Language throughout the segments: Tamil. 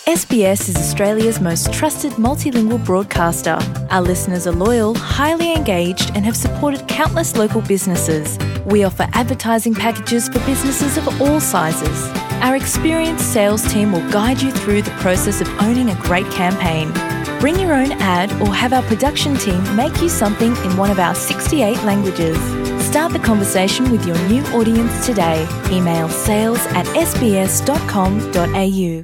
SBS is Australia's most trusted multilingual broadcaster. Our listeners are loyal, highly engaged, and have supported countless local businesses. We offer advertising packages for businesses of all sizes. Our experienced sales team will guide you through the process of owning a great campaign. Bring your own ad or have our production team make you something in one of our 68 languages. Start the conversation with your new audience today. Email sales at sbs.com.au.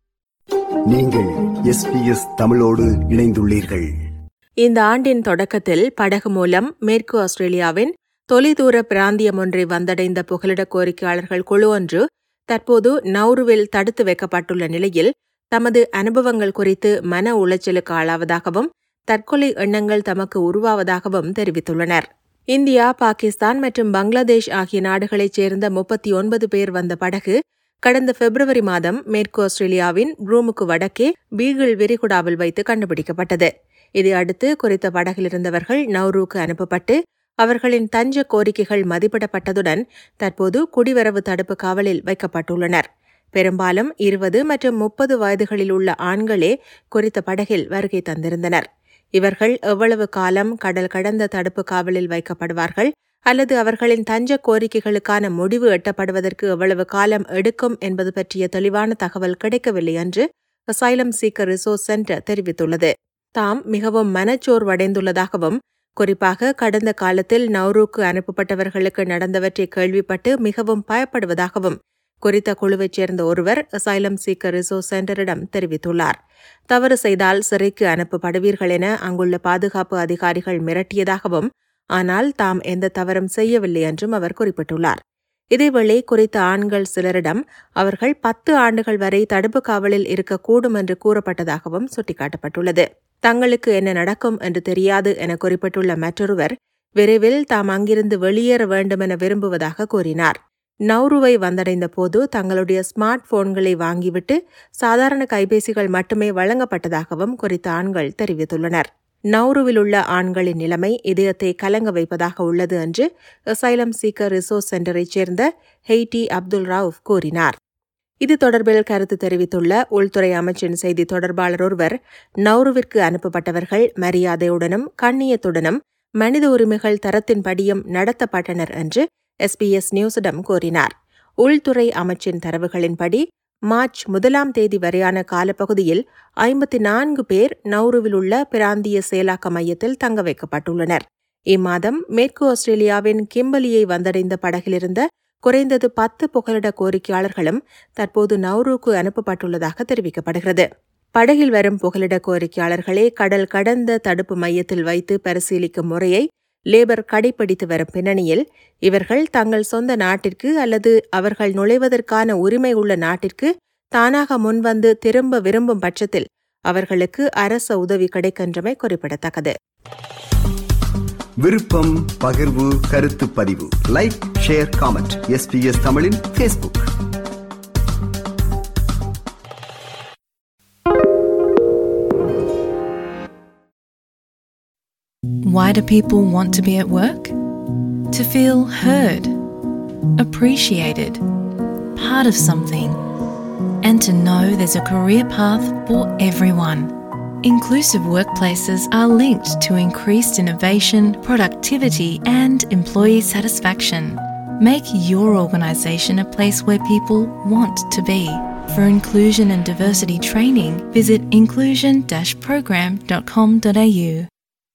நீங்கள் எஸ்பிஎஸ் தமிழோடு இணைந்துள்ளீர்கள் இந்த ஆண்டின் தொடக்கத்தில் படகு மூலம் மேற்கு ஆஸ்திரேலியாவின் தொலைதூர பிராந்தியம் ஒன்றை வந்தடைந்த புகலிட கோரிக்கையாளர்கள் குழு ஒன்று தற்போது நௌருவில் தடுத்து வைக்கப்பட்டுள்ள நிலையில் தமது அனுபவங்கள் குறித்து மன உளைச்சலுக்கு ஆளாவதாகவும் தற்கொலை எண்ணங்கள் தமக்கு உருவாவதாகவும் தெரிவித்துள்ளனர் இந்தியா பாகிஸ்தான் மற்றும் பங்களாதேஷ் ஆகிய நாடுகளைச் சேர்ந்த முப்பத்தி ஒன்பது பேர் வந்த படகு கடந்த பிப்ரவரி மாதம் மேற்கு ஆஸ்திரேலியாவின் ப்ரூமுக்கு வடக்கே பீகிள் விரிகுடாவில் வைத்து கண்டுபிடிக்கப்பட்டது இதை அடுத்து குறித்த படகில் இருந்தவர்கள் நௌரூக்கு அனுப்பப்பட்டு அவர்களின் தஞ்ச கோரிக்கைகள் மதிப்பிடப்பட்டதுடன் தற்போது குடிவரவு தடுப்பு காவலில் வைக்கப்பட்டுள்ளனர் பெரும்பாலும் இருபது மற்றும் முப்பது வயதுகளில் உள்ள ஆண்களே குறித்த படகில் வருகை தந்திருந்தனர் இவர்கள் எவ்வளவு காலம் கடல் கடந்த தடுப்பு காவலில் வைக்கப்படுவார்கள் அல்லது அவர்களின் தஞ்ச கோரிக்கைகளுக்கான முடிவு எட்டப்படுவதற்கு எவ்வளவு காலம் எடுக்கும் என்பது பற்றிய தெளிவான தகவல் கிடைக்கவில்லை என்று அசைலம் சீக்கர் ரிசோர்ஸ் சென்டர் தெரிவித்துள்ளது தாம் மிகவும் மனச்சோர்வடைந்துள்ளதாகவும் குறிப்பாக கடந்த காலத்தில் நௌரூக்கு அனுப்பப்பட்டவர்களுக்கு நடந்தவற்றை கேள்விப்பட்டு மிகவும் பயப்படுவதாகவும் குறித்த குழுவைச் சேர்ந்த ஒருவர் அசைலம் சீக்கர் ரிசோர்ஸ் சென்டரிடம் தெரிவித்துள்ளார் தவறு செய்தால் சிறைக்கு அனுப்பப்படுவீர்கள் என அங்குள்ள பாதுகாப்பு அதிகாரிகள் மிரட்டியதாகவும் ஆனால் தாம் எந்த தவறும் செய்யவில்லை என்றும் அவர் குறிப்பிட்டுள்ளார் இதேவேளை குறித்த ஆண்கள் சிலரிடம் அவர்கள் பத்து ஆண்டுகள் வரை தடுப்பு காவலில் இருக்கக்கூடும் என்று கூறப்பட்டதாகவும் சுட்டிக்காட்டப்பட்டுள்ளது தங்களுக்கு என்ன நடக்கும் என்று தெரியாது என குறிப்பிட்டுள்ள மற்றொருவர் விரைவில் தாம் அங்கிருந்து வெளியேற வேண்டும் என விரும்புவதாக கூறினார் நௌருவை வந்தடைந்த போது தங்களுடைய ஸ்மார்ட் போன்களை வாங்கிவிட்டு சாதாரண கைபேசிகள் மட்டுமே வழங்கப்பட்டதாகவும் குறித்த ஆண்கள் தெரிவித்துள்ளனர் நௌருவில் உள்ள ஆண்களின் நிலைமை இதயத்தை கலங்க வைப்பதாக உள்ளது என்று அசைலம் சீக்கர் ரிசோர்ஸ் சென்டரைச் சேர்ந்த ஹெய்டி அப்துல் ரவுஃப் கூறினார் இது தொடர்பில் கருத்து தெரிவித்துள்ள உள்துறை அமைச்சின் செய்தி தொடர்பாளர் ஒருவர் நௌருவிற்கு அனுப்பப்பட்டவர்கள் மரியாதையுடனும் கண்ணியத்துடனும் மனித உரிமைகள் தரத்தின்படியும் நடத்தப்பட்டனர் என்று எஸ்பிஎஸ் நியூஸிடம் கூறினார் உள்துறை அமைச்சின் தரவுகளின்படி மார்ச் முதலாம் தேதி வரையான காலப்பகுதியில் ஐம்பத்தி நான்கு பேர் நௌருவில் உள்ள பிராந்திய செயலாக்க மையத்தில் தங்க வைக்கப்பட்டுள்ளனர் இம்மாதம் மேற்கு ஆஸ்திரேலியாவின் கிம்பலியை வந்தடைந்த படகிலிருந்த குறைந்தது பத்து புகலிட கோரிக்கையாளர்களும் தற்போது நௌருக்கு அனுப்பப்பட்டுள்ளதாக தெரிவிக்கப்படுகிறது படகில் வரும் புகலிட கோரிக்கையாளர்களே கடல் கடந்த தடுப்பு மையத்தில் வைத்து பரிசீலிக்கும் முறையை லேபர் கடைபிடித்து வரும் பின்னணியில் இவர்கள் தங்கள் சொந்த நாட்டிற்கு அல்லது அவர்கள் நுழைவதற்கான உரிமை உள்ள நாட்டிற்கு தானாக முன்வந்து திரும்ப விரும்பும் பட்சத்தில் அவர்களுக்கு அரச உதவி கிடைக்கின்றமை குறிப்பிடத்தக்கது விருப்பம் பகிர்வு கருத்து பதிவு லைக் ஷேர் காமெண்ட் எஸ்பிஎஸ் தமிழின் Facebook Why do people want to be at work? To feel heard, appreciated, part of something, and to know there's a career path for everyone. Inclusive workplaces are linked to increased innovation, productivity, and employee satisfaction. Make your organisation a place where people want to be. For inclusion and diversity training, visit inclusion-program.com.au.